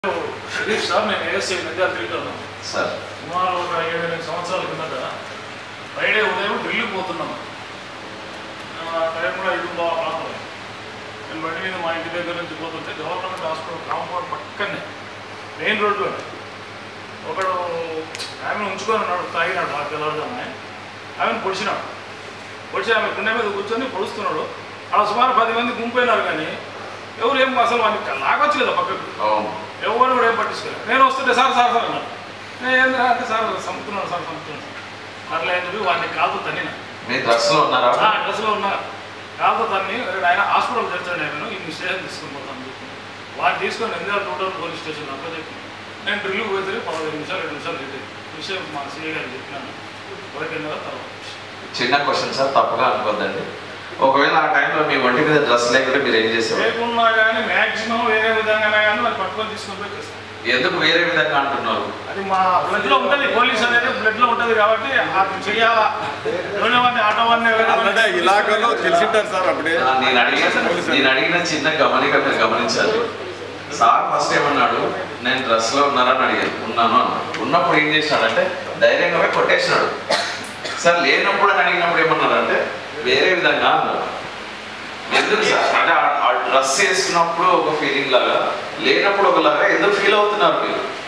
Sharif sir నేను ASI Nandyal తిరుగుతాను sir సుమారు ఒక ఏడు ఎనిమిది సంవత్సరాల కిందట ఫ్రైడే ఉదయం ఢిల్లీ పోతున్నాను ఆ టైం కూడా ఐదు బాగా ప్రాంతం నేను బండి మీద మా ఇంటి దగ్గర నుంచి పోతుంటే గవర్నమెంట్ హాస్పిటల్ కాంపౌండ్ పక్కనే మెయిన్ రోడ్లో ఒకడు ఆమెను ఉంచుకొని ఉన్నాడు తాగినాడు ఆ పిల్లలతోనే ఆమెను పొడిచినాడు పొడిచి ఆమె గుండె మీద కూర్చొని పొడుస్తున్నాడు అలా సుమారు పది మంది గుంపైనారు కానీ ఎవరు ఏం అసలు వాడిని లాగొచ్చు కదా పక్కకు అవును ఎవరు కూడా ఏం పట్టించుకోలేదు నేను వస్తుంటే సార్ సార్ సార్ అన్నారు నేను ఏంద్రా అంటే సార్ చంపుతున్నాను సార్ చంపుతున్నాను అట్లా అని చెప్పి వాడిని కాలుతో తన్నిన మీ డ్రగ్స్ లో ఉన్నారా ఆ డ్రెస్లో ఉన్నా కాలుతో తన్ని ఆయన హాస్పిటల్ తెచ్చాడు నేను ఈ స్టేషన్ తీసుకుని పోతాను చెప్పి వాడిని తీసుకొని ఎందుకంటే టోటల్ పోలీస్ స్టేషన్ అక్కడ చెప్పి నేను డ్రిల్కి పోతే పదహైదు నిమిషాలు రెండు నిమిషాలు లేదు విషయం మా సీఏ గారు చెప్పినాను ఎవరికైనా తర్వాత చిన్న క్వశ్చన్ సార్ తప్పుగా అనుకోద్దండి ఒకవేళ ఆ టైంలో మీ ఒంటి మీద డ్రెస్ లేకుంటే మీరు ఏం చేసేవారు లేకున్నా కానీ మ్యాక్సిమం వేరే విధంగా కానీ వాళ్ళు పట్టుకొని తీసుకొని పోయి చేస్తాను ఎందుకు వేరే విధంగా అంటున్నారు అది మా బ్లడ్ లో ఉంటది పోలీస్ అనేది బ్లడ్ లో ఉంటది కాబట్టి అది చెయ్యాలా ఎవరి వాడిని ఆటో వాడిని అంటే ఇలాకాలో తెలిసింటారు సార్ అప్పుడే ఆ, నేను అడిగిన నేను అడిగిన చిన్న గమనిక మీరు గమనించాలి సార్ ఫస్ట్ ఏమన్నాడు నేను డ్రెస్ లో ఉన్నారని అడిగాను ఉన్నాను అన్నాడు ఉన్నప్పుడు ఏం చేసినాడంటే ధైర్యంగా పోయి కొట్టేసినాడు సార్ లేనప్పుడు అని అడిగినప్పుడు ఏమన్నారంటే వేరే విధంగా అన్నాడు ఎందుకు సార్ అంటే ఆ- ఆ డ్రెస్ వేసుకున్నప్పుడు ఒక ఫీలింగ్ లాగా లేనప్పుడు ఒకలాగా ఎందుకు ఫీల్ అవుతున్నారు మీరు